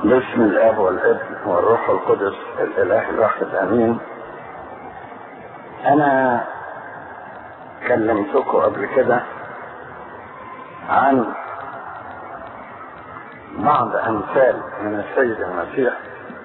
باسم الاب والابن والروح القدس الاله الواحد امين انا كلمتكم قبل كده عن بعض امثال من السيد المسيح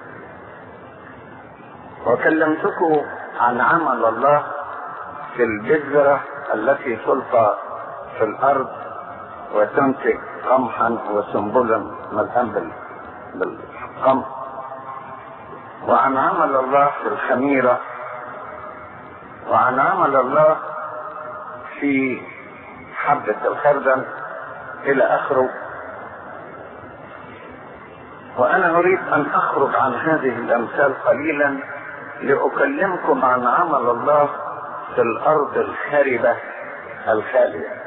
وكلمتكم عن عمل الله في البذرة التي تلقى في الارض وتنتج قمحا وسنبلا ملأم بالقمح وعن عمل الله في الخميرة وعن عمل الله في حبة الخردل إلى آخره وأنا أريد أن أخرج عن هذه الأمثال قليلا لأكلمكم عن عمل الله في الأرض الخاربة الخالية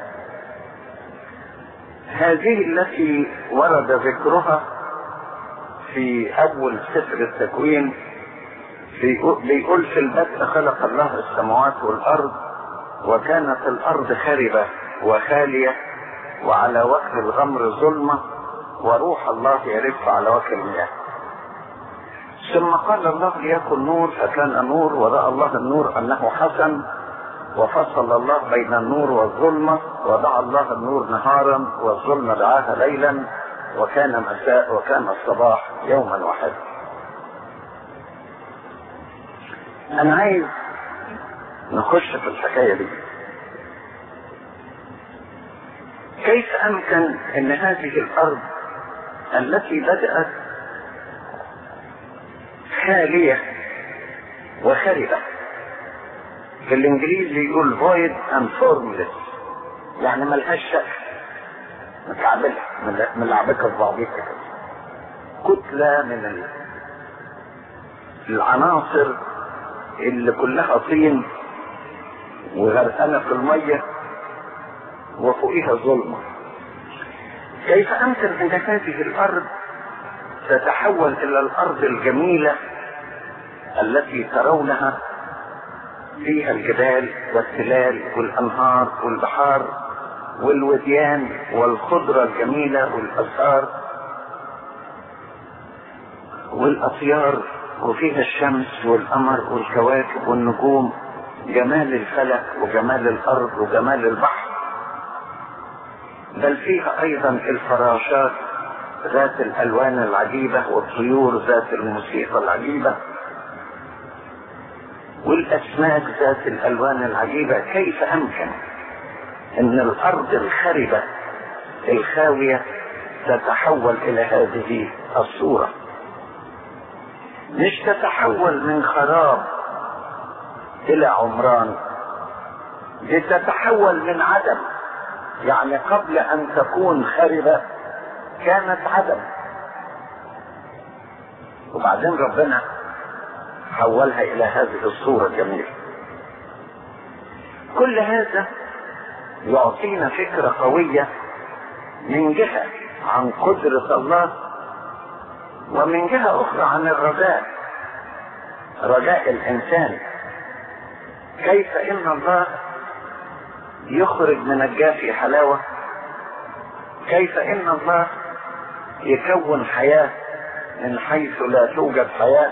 هذه التي ورد ذكرها في أول سفر التكوين في بيقول في البدء خلق الله السماوات والأرض وكانت الأرض خاربة وخالية وعلى وجه الغمر ظلمة وروح الله يرف على وجه المياه ثم قال الله ليكن نور فكان نور ورأى الله النور أنه حسن وفصل الله بين النور والظلمة ودعا الله النور نهارا والظلمة دعاها ليلا وكان مساء وكان الصباح يوما واحدا انا عايز نخش في الحكاية دي كيف امكن ان هذه الارض التي بدأت خالية وخربة في الانجليزي يقول void and formless يعني ملهاش شكل مكعبلة ملعبكة في بعضيها كده كتلة من العناصر اللي كلها طين وغرقانة في المية وفوقها ظلمة كيف أمكن أن هذه الأرض تتحول إلى الأرض الجميلة التي ترونها فيها الجبال والتلال والأنهار والبحار والوديان والخضرة الجميلة والأزهار والأطيار وفيها الشمس والقمر والكواكب والنجوم جمال الفلك وجمال الأرض وجمال البحر بل فيها أيضا الفراشات ذات الألوان العجيبة والطيور ذات الموسيقى العجيبة والأسماك ذات الألوان العجيبة كيف أمكن ان الارض الخربة الخاوية تتحول الى هذه الصورة مش تتحول من خراب الى عمران دي تتحول من عدم يعني قبل ان تكون خربة كانت عدم وبعدين ربنا حولها الى هذه الصورة الجميلة كل هذا يعطينا فكرة قوية من جهة عن قدرة الله ومن جهة أخرى عن الرجاء رجاء الإنسان كيف إن الله يخرج من الجافي حلاوة كيف إن الله يكون حياة من حيث لا توجد حياة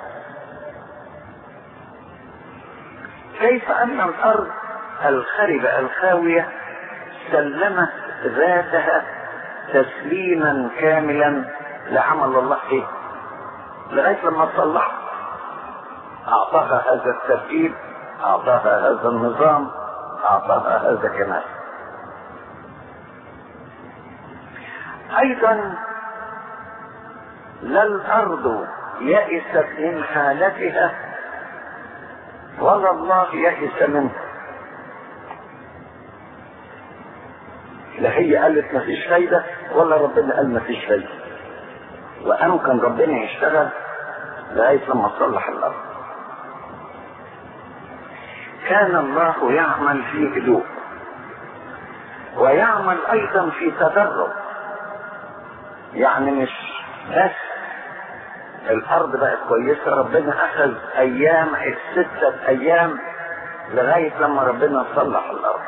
كيف أن الأرض الخربة الخاوية سلمت ذاتها تسليما كاملا لعمل الله فيه لغاية لما صلح أعطاها هذا الترتيب أعطاها هذا النظام أعطاها هذا الجمال أيضا لا الأرض يئست من حالتها ولا الله يئس منها لا هي قالت ما فيش فايدة ولا ربنا قال ما فيش فايدة وأمكن ربنا يشتغل لغاية لما تصلح الأرض كان الله يعمل في هدوء ويعمل أيضا في تدرج يعني مش بس الأرض بقت كويسة ربنا أخذ أيام الستة أيام لغاية لما ربنا صلح الأرض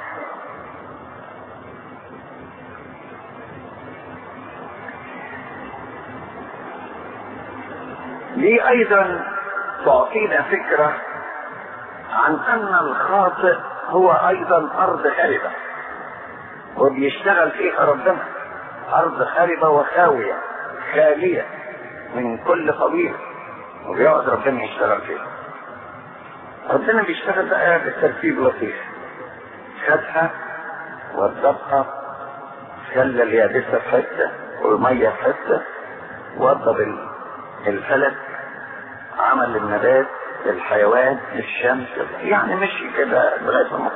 دي ايضا تعطينا فكرة عن ان الخاطئ هو ايضا ارض خربة وبيشتغل فيها ربنا ارض خربة وخاوية خالية من كل فضيلة وبيقعد ربنا يشتغل فيها ربنا بيشتغل بقى بالترتيب لطيف خدها وضبها خلى اليابسة في حتة والمية في حتة وضب الفلك عمل النبات الحيوان الشمس يعني مشي كده لغاية ما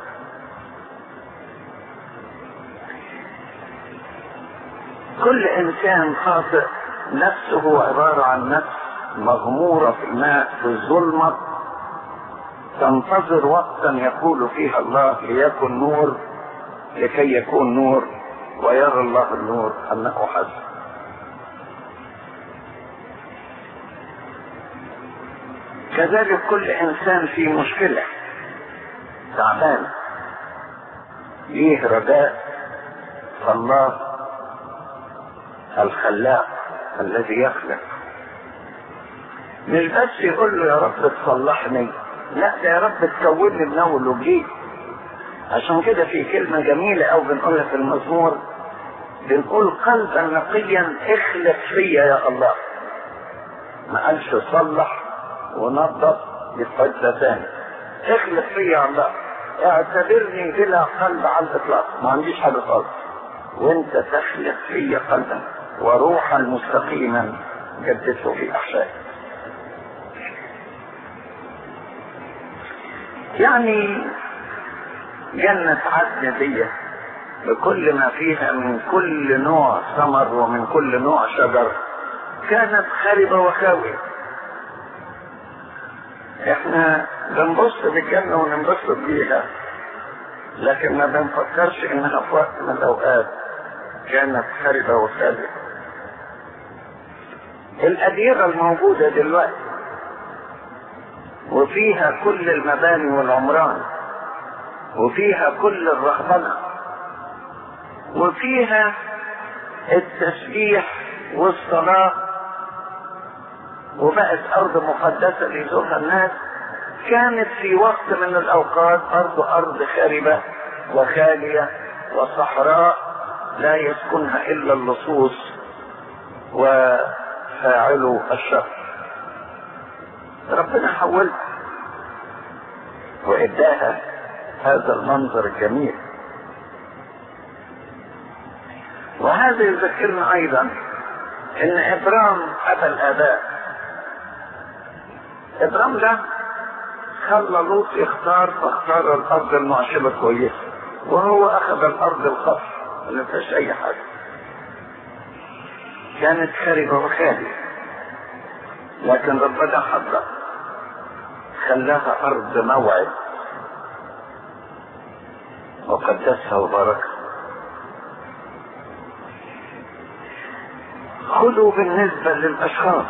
كل انسان خاطئ نفسه عبارة عن نفس مغمورة في الماء في الظلمة تنتظر وقتا يقول فيها الله ليكن نور لكي يكون نور ويرى الله النور انه حسن كذلك كل انسان في مشكلة تعبان ليه رجاء فالله الخلاق الذي يخلق مش بس يقول له يا رب تصلحني لا ده يا رب تكونني من اول وجديد عشان كده في كلمة جميلة او بنقولها في المزمور بنقول قلبا نقيا اخلق فيا يا الله ما قالش صلح ونظف يبقى ثاني اخلق فيا يا الله اعتبرني بلا قلب على الاطلاق ما عنديش حاجه خالص وانت تخلق فيا قلبا وروحا مستقيما جددته في احشائي يعني جنة عدن دي بكل ما فيها من كل نوع ثمر ومن كل نوع شجر كانت خربة وخاوية احنا بنبص بالجنة وننبسط بيها لكن ما بنفكرش انها في وقت من الاوقات كانت خربة وخالية الأديرة الموجودة دلوقتي وفيها كل المباني والعمران وفيها كل الرهبنة وفيها التسبيح والصلاة وبقت أرض مقدسة ليزورها الناس كانت في وقت من الأوقات أرض أرض خاربة وخالية وصحراء لا يسكنها إلا اللصوص وفاعلو الشر ربنا حولها وإداها هذا المنظر الجميل وهذا يذكرنا أيضا إن إبرام أبا الآباء إبرام ده خلى لوط يختار فاختار الأرض المعشبة كويسة وهو أخذ الأرض الخصر ما فيهاش أي حاجة كانت خاربة وخالية لكن ربنا حضر خلاها أرض موعد وقدسها وباركها خذوا بالنسبة للأشخاص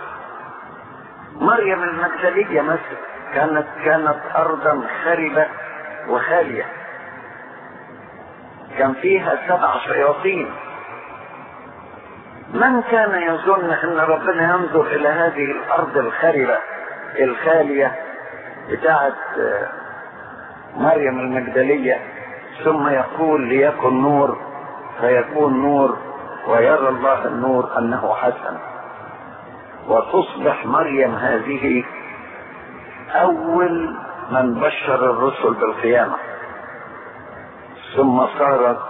مريم المجدلية مثلا كانت كانت أرضا خربة وخالية كان فيها سبع شياطين من كان يظن ان ربنا ينظر الى هذه الارض الخربة الخالية بتاعت مريم المجدلية ثم يقول ليكن نور فيكون نور ويرى الله النور انه حسن وتصبح مريم هذه اول من بشر الرسل بالقيامة ثم صارت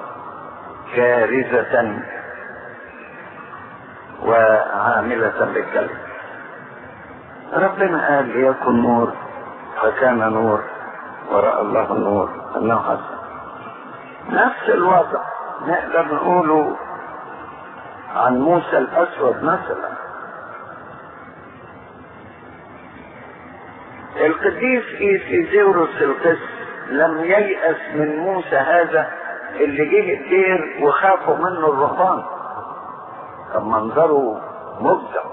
كارثة وعاملة بالكلمة ربنا قال ليكن نور فكان نور ورأى الله النور انه حسن نفس الوضع نقدر نقوله عن موسى الاسود مثلا القديس ايسيزيوروس القس لم ييأس من موسى هذا اللي جه الدير وخافوا منه الرهبان كان منظره مبدع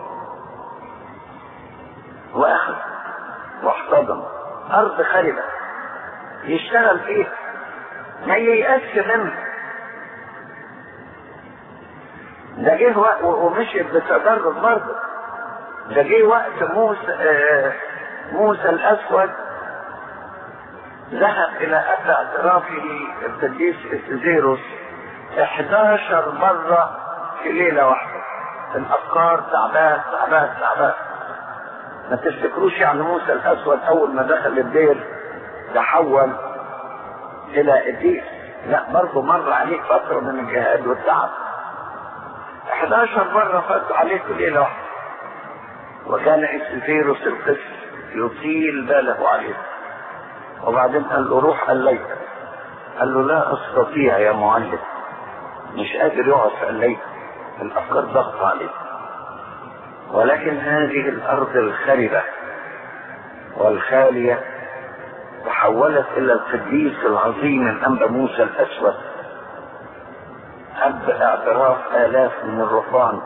واخذ واحتضن ارض خربة يشتغل فيها ما ييأس منه ده جه ومشي بتدرج برضه ده جه وقت موسى آه موسى الاسود ذهب الى ابى اعترافه القديس اسديروس 11 مرة في ليلة واحدة الافكار تعبان تعبان تعبان ما تفتكروش يعني موسى الاسود اول ما دخل الدير تحول الى ابليس لا برضه مر عليك فترة من الجهاد والتعب 11 مرة فاتوا عليك في ليلة واحدة وكان اسفيروس القس يطيل باله عليه وبعدين قال له روح الليل قال له لا استطيع يا معلم مش قادر يقعد في الليل الافكار ضغط عليه ولكن هذه الارض الخربة والخالية تحولت الى القديس العظيم الانبا موسى الاسود اب اعتراف الاف من الرهبان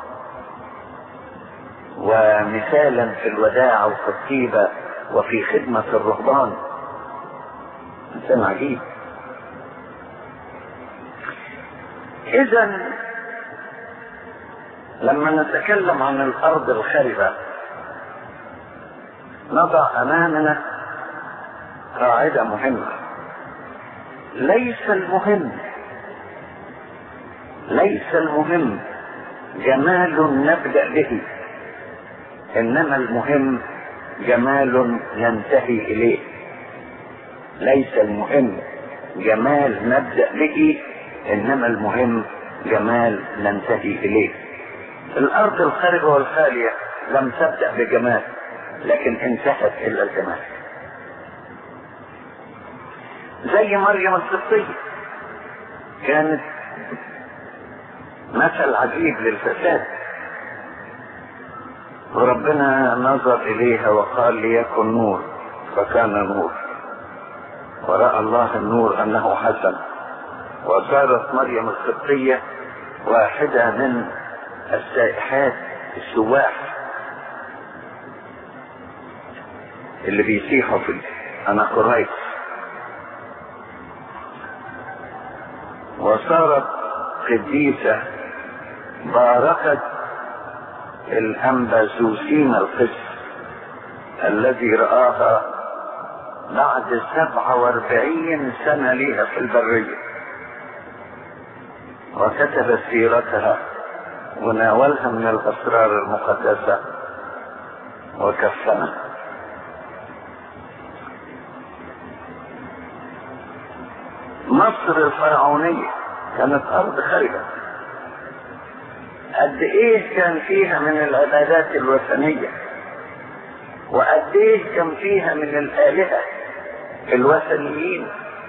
ومثالا في الوداع وفي الطيبة وفي خدمة الرهبان انسان عجيب اذا لما نتكلم عن الارض الخربة نضع امامنا قاعدة مهمة ليس المهم ليس المهم جمال نبدأ به انما المهم جمال ننتهي اليه ليس المهم جمال نبدأ به انما المهم جمال ننتهي اليه الارض الخارجة والخالية لم تبدأ بجمال لكن انتهت الى الجمال زي مريم القبطية كانت مثل عجيب للفساد وربنا نظر اليها وقال ليكن نور فكان نور ورأى الله النور انه حسن وصارت مريم القبطية واحدة من السائحات السواح اللي بيسيحوا في الاناكورايت وصارت قديسة باركت الأنبازوسين القس الذي رآها بعد سبعة واربعين سنة ليها في البرية وكتب سيرتها وناولها من الأسرار المقدسة وكفنها مصر الفرعونية كانت أرض خربة قد إيه كان فيها من العبادات الوثنية وقد إيه كان فيها من الآلهة الوثنيين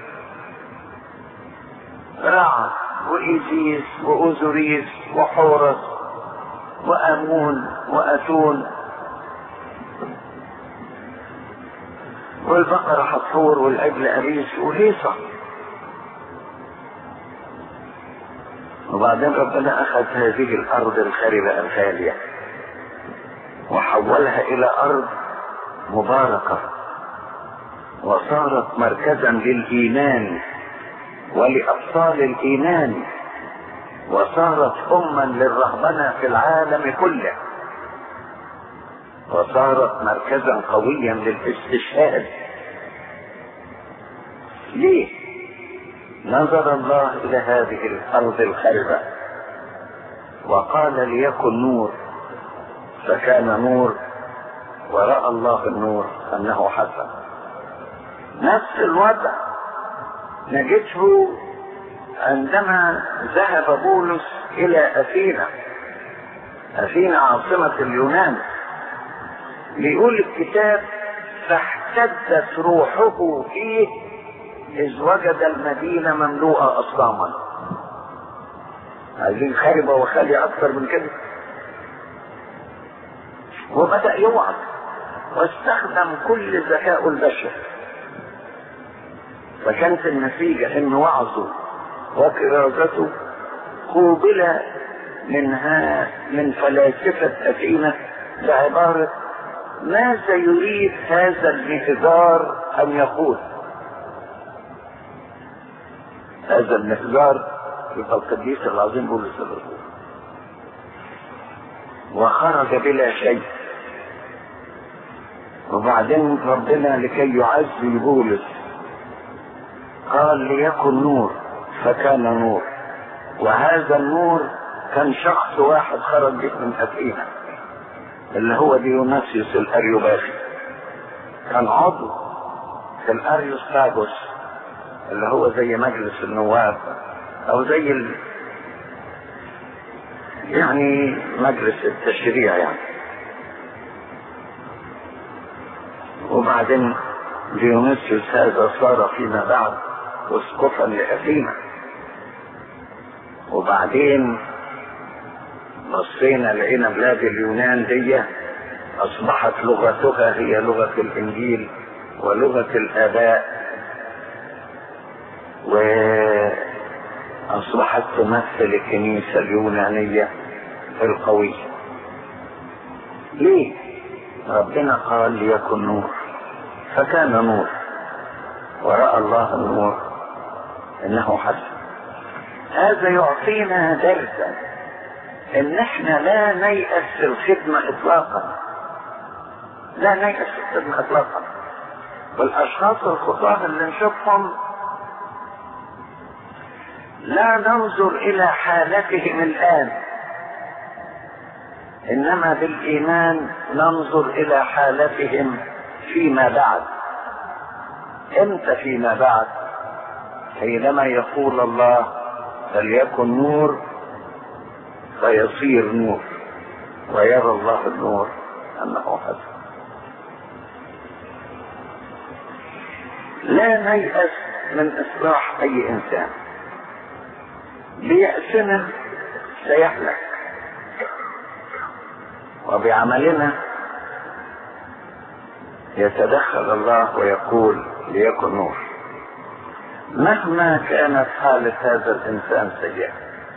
رع وإيزيس وأوزوريس وحورس وأمون وأتون والبقرة حصور والعجل أريس وهيصة وبعدين ربنا أخذ هذه الأرض الخربة الخالية وحولها إلى أرض مباركة وصارت مركزا للإيمان ولأبطال الإيمان وصارت أما للرهبنة في العالم كله وصارت مركزا قويا للاستشهاد ليه نظر الله الى هذه الارض الخربة وقال ليكن نور فكان نور ورأى الله النور انه حسن نفس الوضع نجده عندما ذهب بولس الى اثينا اثينا عاصمة اليونان بيقول الكتاب فاحتدت روحه فيه إذ وجد المدينة مملوءة أصناما عايزين خربة وخالية أكثر من كده وبدأ يوعظ واستخدم كل ذكاء البشر فكانت النتيجة إن وعظه وكرازته قوبل منها من فلاسفة أثينا بعبارة ماذا يريد هذا المهدار أن يقول هذا المقدار يبقى القديس العظيم بولس الرسول وخرج بلا شيء وبعدين ربنا لكي يعزي بولس قال ليكن نور فكان نور وهذا النور كان شخص واحد خرج من أثينا اللي هو ديوناسيوس الأريوباخي كان عضو في الأريوستاغوس اللي هو زي مجلس النواب أو زي ال... يعني مجلس التشريع يعني وبعدين ديونيسيوس هذا صار فيما بعد اسقفا لاثينا وبعدين بصينا لقينا بلاد اليونان دي اصبحت لغتها هي لغه الانجيل ولغه الاباء واصبحت تمثل الكنيسه اليونانيه القويه ليه ربنا قال ليكن نور فكان نور ورأى الله النور انه حسن هذا يعطينا درسا ان احنا لا نيأس في الخدمة اطلاقا لا نيأس في الخدمة اطلاقا والاشخاص الخطاة اللي نشوفهم لا ننظر الى حالتهم الان انما بالايمان ننظر الى حالتهم فيما بعد امتى فيما بعد حينما يقول الله فليكن نور فيصير نور ويرى الله النور انه حسن لا نيأس من اصلاح اي انسان بيأسنا سيهلك وبعملنا يتدخل الله ويقول ليكن نور مهما كانت حالة هذا الإنسان سيئة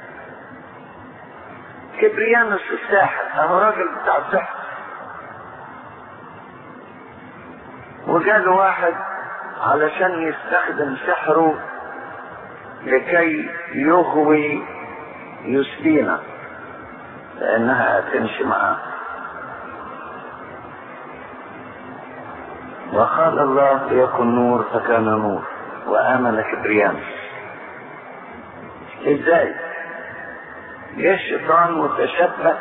كبريانوس الساحر أهو راجل بتاع سحر وجاله واحد علشان يستخدم سحره لكي يغوي يوستينا لأنها تمشي معاه وقال الله ليكن نور فكان نور وآمن كبريان ازاي جه الشيطان وتشبه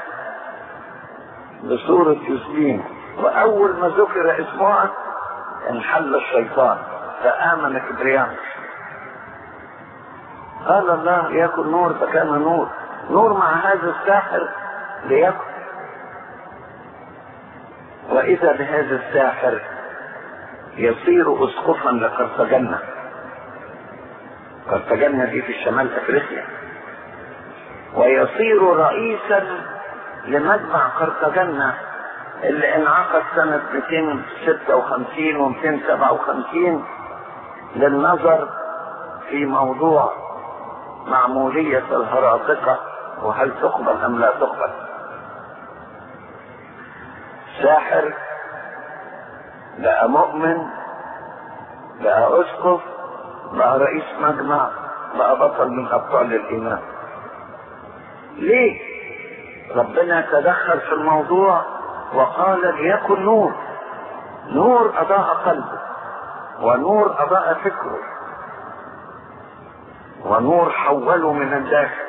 بصورة يوسفين وأول ما ذكر اسمها انحل الشيطان فآمن كبريان قال الله ليكن نور فكان نور نور مع هذا الساحر ليكن وإذا بهذا الساحر يصير اسقفا لقرطاجنة قرطاجنة دي في الشمال افريقيا ويصير رئيسا لمجمع قرطاجنة اللي انعقد سنة 256 و 257 للنظر في موضوع معمولية الهراطقة وهل تقبل ام لا تقبل ساحر بقى مؤمن بقى اسقف بقى رئيس مجمع بقى بطل من ابطال الايمان ليه ربنا تدخل في الموضوع وقال ليكن نور نور اضاء قلبه ونور اضاء فكره ونور حوله من الداخل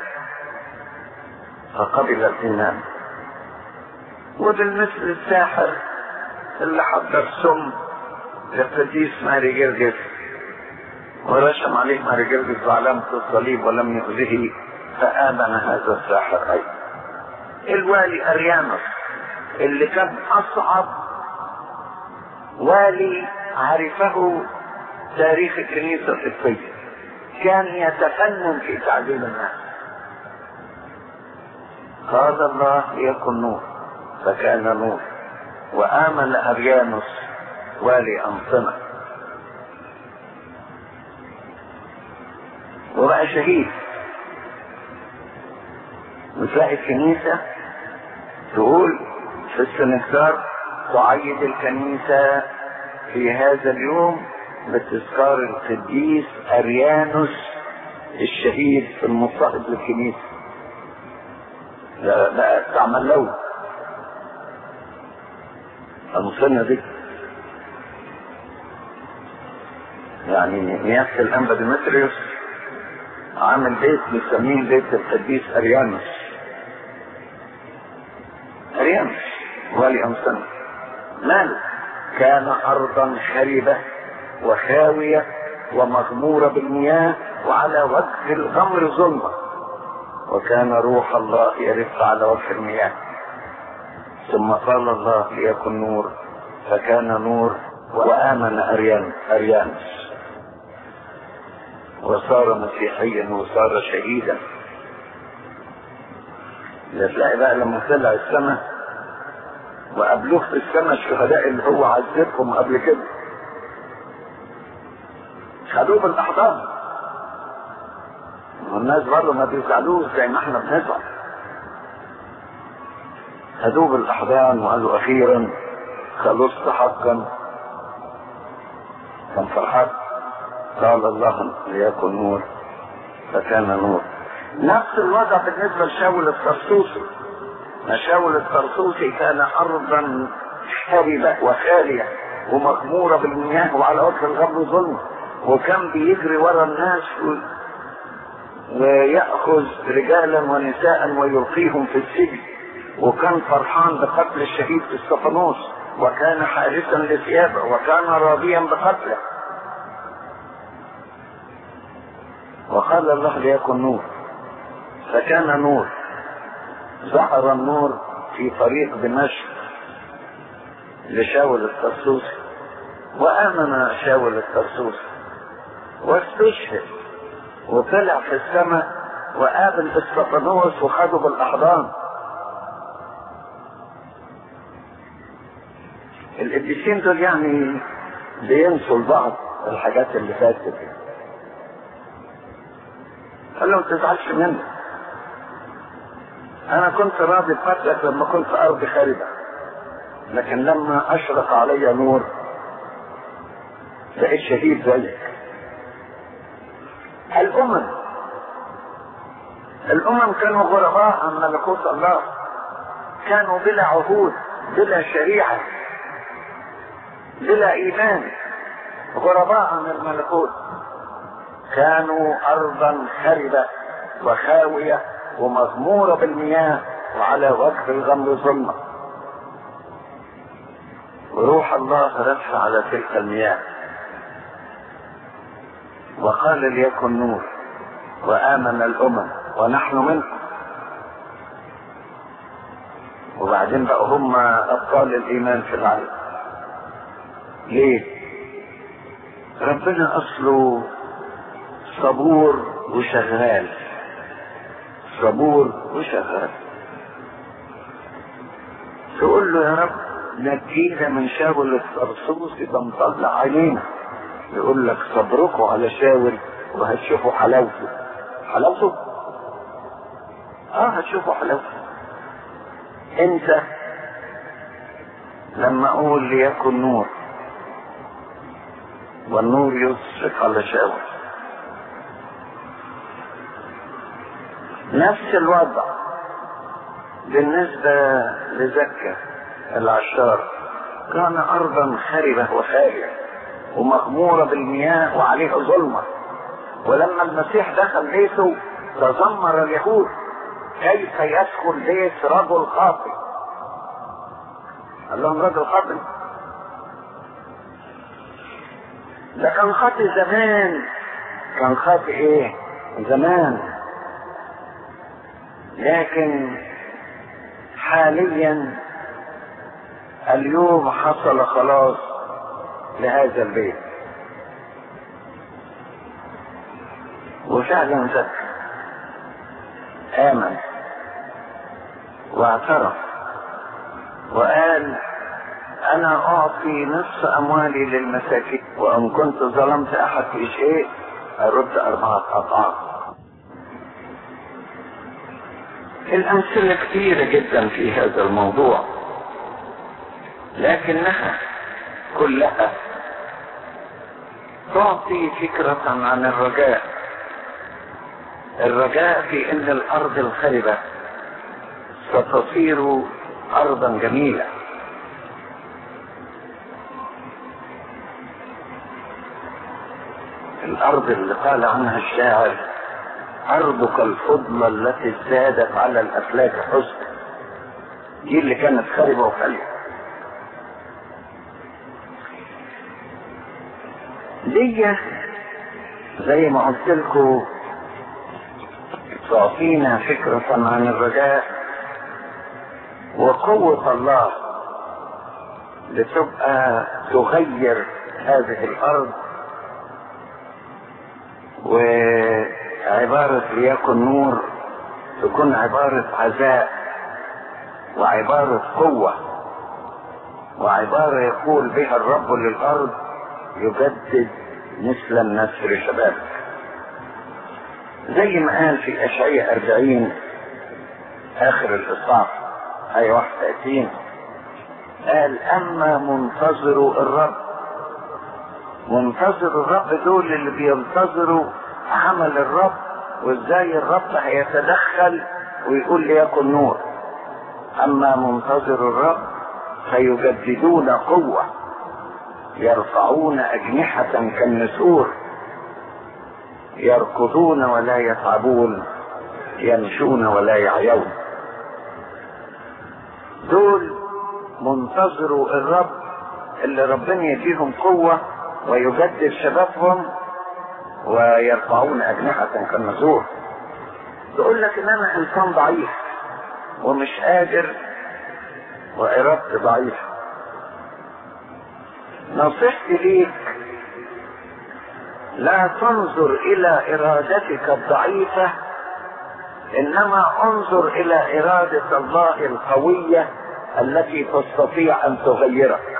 فقبل الايمان وبالمثل الساحر اللي حضر سم لقديس ماري جرجس ورسم عليه ماري جرجس بعلامة الصليب ولم يؤذه فآمن هذا الساحر أيضا الوالي أريانوس اللي كان أصعب والي عرفه تاريخ الكنيسة القبطية كان يتفنن في تعليم الناس قال الله ليكن نور فكان نور وآمن أريانوس والي أنصنة وبقى شهيد وتلاقي الكنيسة تقول في السنكسار تعيد الكنيسة في هذا اليوم بتذكار القديس أريانوس الشهيد في المضطهد للكنيسة لا لا تعمل له المصنة دي يعني نيافة الأنبا ديمتريوس عامل بيت بيسميه بيت القديس أريانوس أريانوس ولي أمسنة ماله كان أرضا خربة وخاوية ومغمورة بالمياه وعلى وجه الغمر ظلمة وكان روح الله يرف على وجه المياه ثم قال الله ليكن نور فكان نور وآمن أريان أريانوس وصار مسيحيا وصار شهيدا تلاقي بقى لما طلع السماء وقابلوه في السماء الشهداء اللي هو عذبهم قبل كده خدوه بالاحضان والناس برضه ما بيزعلوش زي ما احنا بنزعل خدوه بالاحضان وقالوا اخيرا خلصت حقا كان فرحان قال الله ليكن نور فكان نور نفس الوضع بالنسبه لشاول الطرسوسي مشاول الطرسوسي كان ارضا خربة وخالية ومغمورة بالمياه وعلى وجه الغبر ظلم وكان بيجري ورا الناس و... ويأخذ رجالا ونساء ويلقيهم في السجن وكان فرحان بقتل الشهيد استفانوس وكان حارسا لثيابه وكان راضيا بقتله وقال الله ليكن نور فكان نور ظهر النور في طريق دمشق لشاول الطرسوسي وآمن شاول الطرسوسي واستشهد وطلع في السماء وقابل استفانوس وخده بالأحضان القديسين دول يعني بينسوا لبعض الحاجات اللي فاتت دي قال له ما تزعلش مني انا كنت راضي بقتلك لما كنت ارض خاربة لكن لما اشرق علي نور بقيت شهيد زيك الامم الامم كانوا غرباء عن ملكوت الله كانوا بلا عهود بلا شريعة بلا ايمان غرباء عن الملكوت كانوا ارضا خربة وخاوية ومغمورة بالمياه وعلى وجه الغمر ظلمة وروح الله رف على تلك المياه وقال ليكن نور وآمن الأمم ونحن منكم وبعدين بقوا هم أبطال الإيمان في العالم ليه؟ ربنا أصله صبور وشغال صبور وشغال تقول له يا رب نجينا من شاول الطرسوس يبقى مطلع علينا يقول لك صبركم على شاول وهتشوفوا حلاوته حلاوته اه هتشوفوا حلاوته انت لما اقول ليكن نور والنور يشرق على شاول نفس الوضع بالنسبة لزكا العشار كان أرضا خربة وخالية ومغمورة بالمياه وعليها ظلمة ولما المسيح دخل بيته تذمر اليهود كيف يدخل بيت رجل خاطئ قال لهم رجل خاطئ ده كان خاطئ زمان كان خاطئ ايه زمان لكن حاليا اليوم حصل خلاص لهذا البيت وفعلا ذكر آمن واعترف وقال أنا أعطي نصف أموالي للمساكين وإن كنت ظلمت أحد في شيء أرد أربعة أضعاف الأمثلة كثيرة جدا في هذا الموضوع لكنها كلها تعطي فكرة عن الرجاء الرجاء في ان الارض الخربة ستصير ارضا جميلة الارض اللي قال عنها الشاعر ارضك الفضلى التي ازدادت على الافلاك حسنا دي اللي كانت خاربه وخاليه دي زي ما قلت لكم تعطينا فكرة عن الرجاء وقوة الله لتبقى تغير هذه الأرض وعبارة ليكن نور تكون عبارة عزاء وعبارة قوة وعبارة يقول بها الرب للأرض يجدد مثل النسر شبابك زي ما قال في أشعية أربعين آخر الإصحاح آية 31 قال أما منتظروا الرب منتظر الرب دول اللي بينتظروا عمل الرب وازاي الرب هيتدخل ويقول ليكن نور اما منتظر الرب فيجددون قوة يرفعون اجنحة كالنسور يركضون ولا يتعبون يمشون ولا يعيون دول منتظروا الرب اللي ربنا يديهم قوة ويجدد شبابهم ويرفعون أجنحة كالنسور تقول لك إن أنا إنسان ضعيف ومش قادر وإرادتي ضعيفة نصيحتي ليك لا تنظر إلى إرادتك الضعيفة إنما انظر إلى إرادة الله القوية التي تستطيع أن تغيرك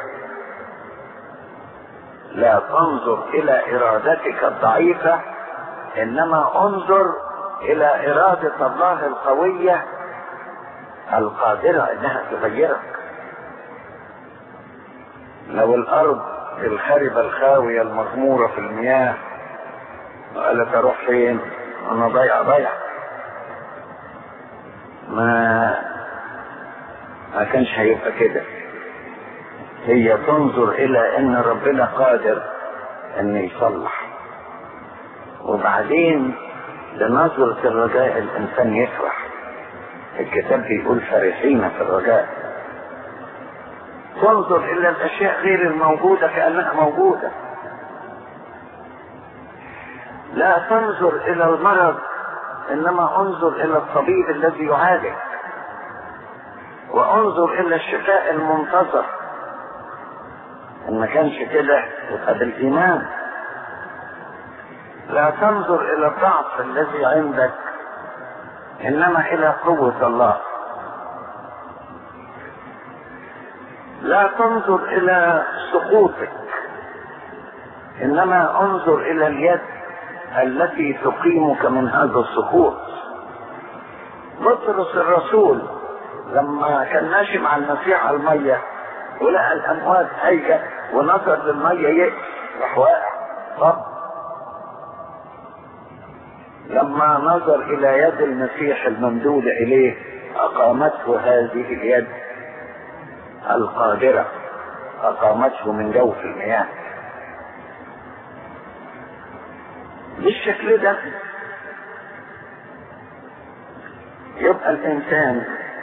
لا تنظر الى ارادتك الضعيفة انما انظر الى ارادة الله القوية القادرة انها تغيرك لو الارض الخربة الخاوية المغمورة في المياه قالت اروح فين انا ضيع ضيع ما ما كانش هيبقى كده هي تنظر الى ان ربنا قادر ان يصلح وبعدين لنظرة الرجاء الانسان يفرح الكتاب بيقول فرحين في الرجاء تنظر الى الاشياء غير الموجودة كأنها موجودة لا تنظر الى المرض انما انظر الى الطبيب الذي يعالج وانظر الى الشفاء المنتظر ان ما كانش كده يبقى بالايمان لا تنظر الى الضعف الذي عندك انما الى قوة الله لا تنظر الى سقوطك انما انظر الى اليد التي تقيمك من هذا السقوط بطرس الرسول لما كان ماشي مع المسيح على الميه ولقى الامواج هايجه ونظر للميه يئس راح واقع طب لما نظر الى يد المسيح الممدودة اليه اقامته هذه اليد القادرة اقامته من جوف المياه بالشكل ده يبقى الانسان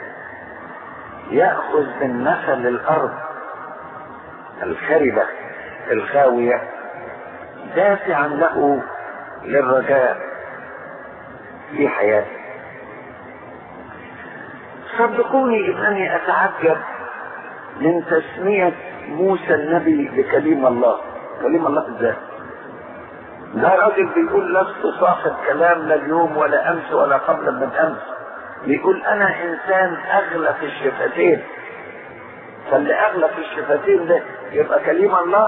يأخذ من مثل الارض الخربة الخاوية دافعا له للرجاء في حياته صدقوني انني اتعجب من تسمية موسى النبي بكليم الله كليم الله ازاي ده راجل بيقول لست صاحب كلام لا اليوم ولا امس ولا قبل من امس بيقول انا انسان اغلى في الشفتين فاللي اغلى في الشفتين ده يبقى كليم الله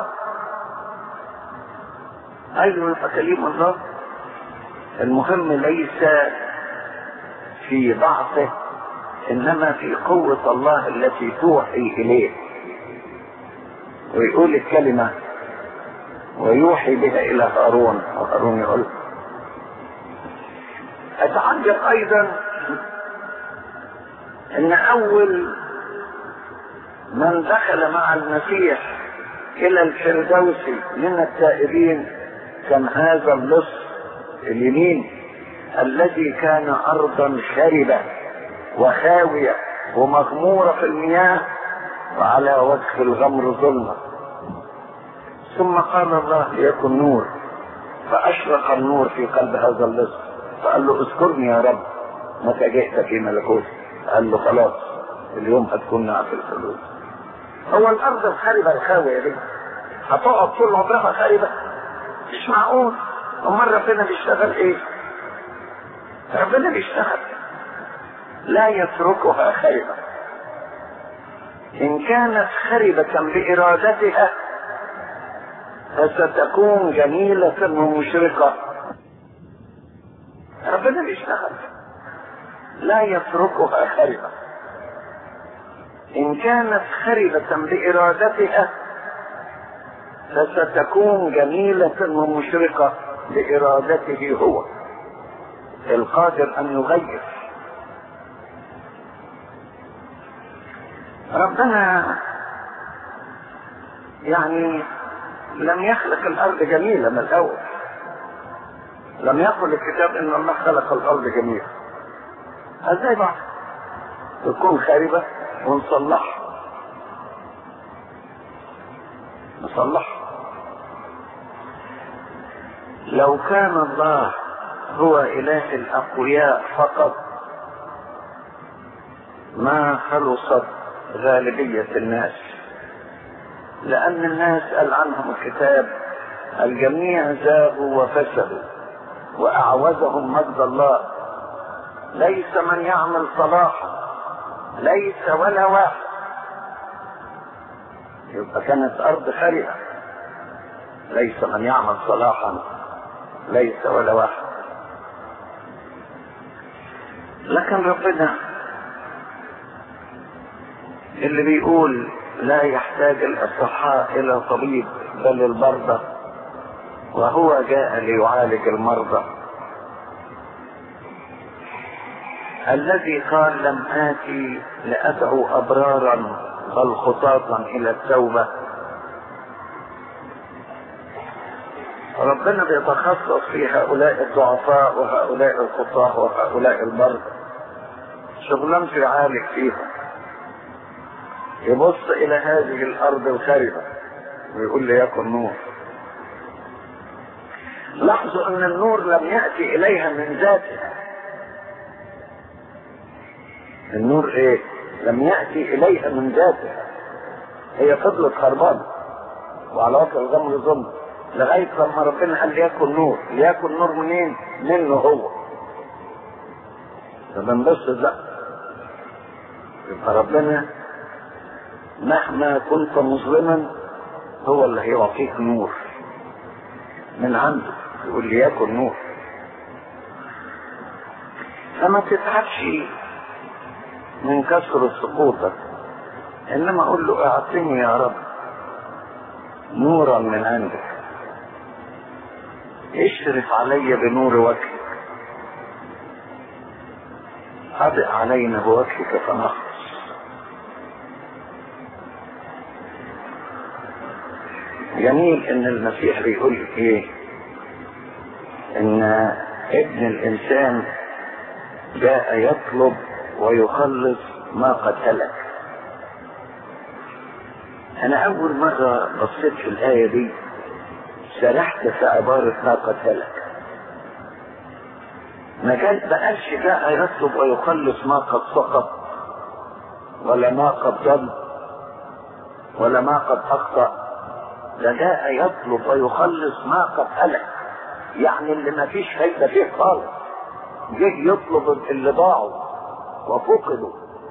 ايوه يبقى كليم الله المهم ليس في ضعفه انما في قوة الله التي توحي اليه ويقول الكلمة ويوحي بها الى هارون وهارون يقول اتعجب ايضا ان اول من دخل مع المسيح الى الفردوس من التائبين كان هذا اللص اليمين الذي كان ارضا خربة وخاوية ومغمورة في المياه وعلى وجه الغمر ظلمة ثم قال الله ليكن نور فاشرق النور في قلب هذا اللص فقال له اذكرني يا رب متى جئت في ملكوت قال له خلاص اليوم هتكون نعف الفلوس هو الارض الخاربة الخاوية دي هتقعد طول عمرها خاربة مش معقول امال ربنا بيشتغل ايه ربنا بيشتغل لا يتركها خربة ان كانت خربة بارادتها فستكون جميلة ومشرقة ربنا بيشتغل لا يتركها خربة إن كانت خربة بإرادتها فستكون جميلة ومشرقة بإرادته هو القادر أن يغير ربنا يعني لم يخلق الأرض جميلة من الأول لم يقل الكتاب إن الله خلق الأرض جميلة ازاي بقى تكون خاربة ونصلحها نصلحها لو كان الله هو اله الاقوياء فقط ما خلصت غالبية الناس لان الناس قال عنهم الكتاب الجميع زاغوا وفسدوا واعوزهم مجد الله ليس من يعمل صلاحا ليس ولا واحد يبقى كانت ارض خربة ليس من يعمل صلاحا ليس ولا واحد لكن ربنا اللي بيقول لا يحتاج الاصحاء الى طبيب بل المرضى وهو جاء ليعالج المرضى الذي قال لم آتي لأدعو أبرارا بل خطاطا إلى التوبة ربنا بيتخصص في هؤلاء الضعفاء وهؤلاء الخطاة وهؤلاء المرضى شغلانته يعالج فيهم يبص إلى هذه الأرض الخربة ويقول لي يكن نور لاحظوا أن النور لم يأتي إليها من ذاتها النور ايه لم يأتي اليها من ذاتها هي فضلت خربانة وعلى وجه الغمر ظلم لغاية لما ربنا قال ليكن نور ليكن نور منين منه هو فبنبص لا يبقى ربنا مهما كنت مظلما هو اللي هيعطيك نور من عنده يقول ليكن نور فما تتعبش من كثرة سقوطك انما اقول له اعطني يا رب نورا من عندك اشرف علي بنور وجهك أضئ علينا بوجهك فنخلص جميل ان المسيح بيقول ايه ان ابن الانسان جاء يطلب ويخلص ما قد هلك انا اول مرة بصيت في الاية دي سرحت في عبارة ما قد هلك ما كان بقالش جاء يطلب ويخلص ما قد سقط ولا ما قد ضل ولا ما قد اخطأ ده جاء يطلب ويخلص ما قد هلك يعني اللي ما فيش فايدة فيه خالص جه يطلب اللي ضاعوا وفقدوا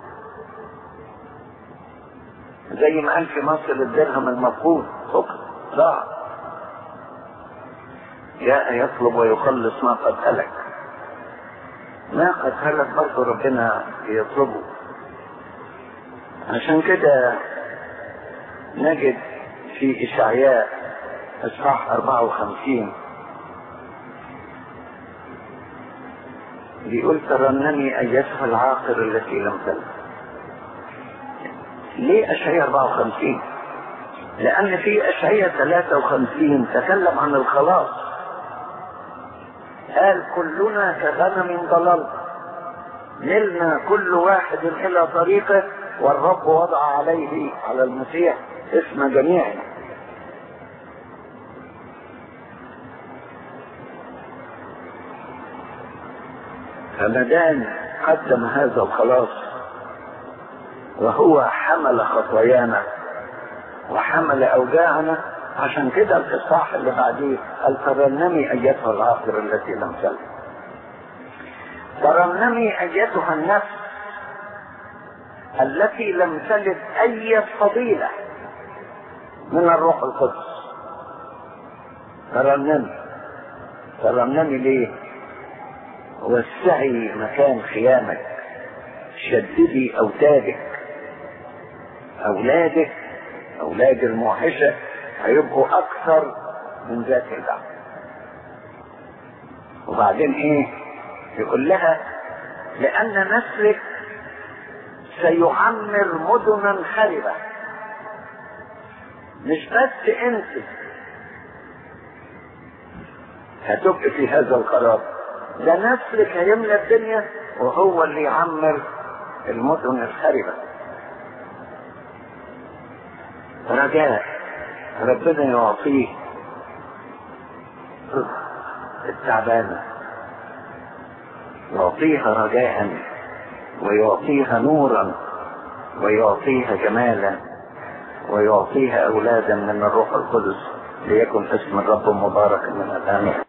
زي ما قال في مصر الدرهم المفقود فقد ضاع جاء يطلب ويخلص ما قد هلك ما قد هلك برضه ربنا يطلبه عشان كده نجد في إشعياء إصحاح 54 بيقول ترنمي أيتها العاقر التي لم تلد ليه أشعياء 54 لأن في أشعياء 53 تكلم عن الخلاص قال كلنا كغنم ضلل ملنا كل واحد الى طريقه والرب وضع عليه على المسيح اسم جميعنا فمدان قدم هذا الخلاص وهو حمل خطايانا وحمل اوجاعنا عشان كده الاصحاح اللي بعديه قال ترنمي ايتها العاقر التي لم تلد ترنمي ايتها النفس التي لم تلد اي فضيله من الروح القدس ترنمي ترنمي ليه وسعي مكان خيامك شددي اوتادك اولادك اولاد الموحشه هيبقوا اكثر من ذات البعض وبعدين ايه يقول لها لان نسلك سيعمر مدنا خربه مش بس انت هتبقى في هذا القرار ده نسلك هيملى الدنيا وهو اللي يعمر المدن الخربه رجاء ربنا يعطيه التعبانة يعطيها رجاء ويعطيها نورا ويعطيها جمالا ويعطيها أولادا من الروح القدس ليكن اسم الرب مباركا من الآن